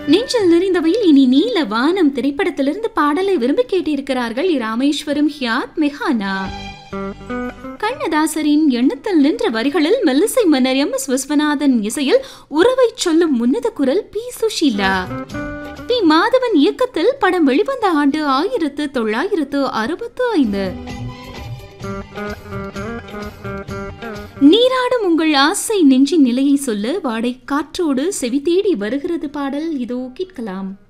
நெஞ்சில் நிறைந்தவையில் இனி நீல வானம் திரைப்படத்திலிருந்து பாடலை விரும்பி கேட்டிருக்கிறார்கள் ராமேஸ்வரம் ஹியாத் மெஹானா கண்ணதாசரின் எண்ணத்தில் நின்ற வரிகளில் மெல்லிசை மன்னர் எம் எஸ் விஸ்வநாதன் இசையில் உறவை சொல்லும் உன்னத குரல் பி சுஷீலா பி மாதவன் இயக்கத்தில் படம் வெளிவந்த ஆண்டு ஆயிரத்து தொள்ளாயிரத்து அறுபத்து ஐந்து நீராடும் உங்கள் ஆசை நெஞ்சின் நிலையை சொல்ல வாடை காற்றோடு செவி தேடி வருகிறது பாடல் இதோ கேட்கலாம்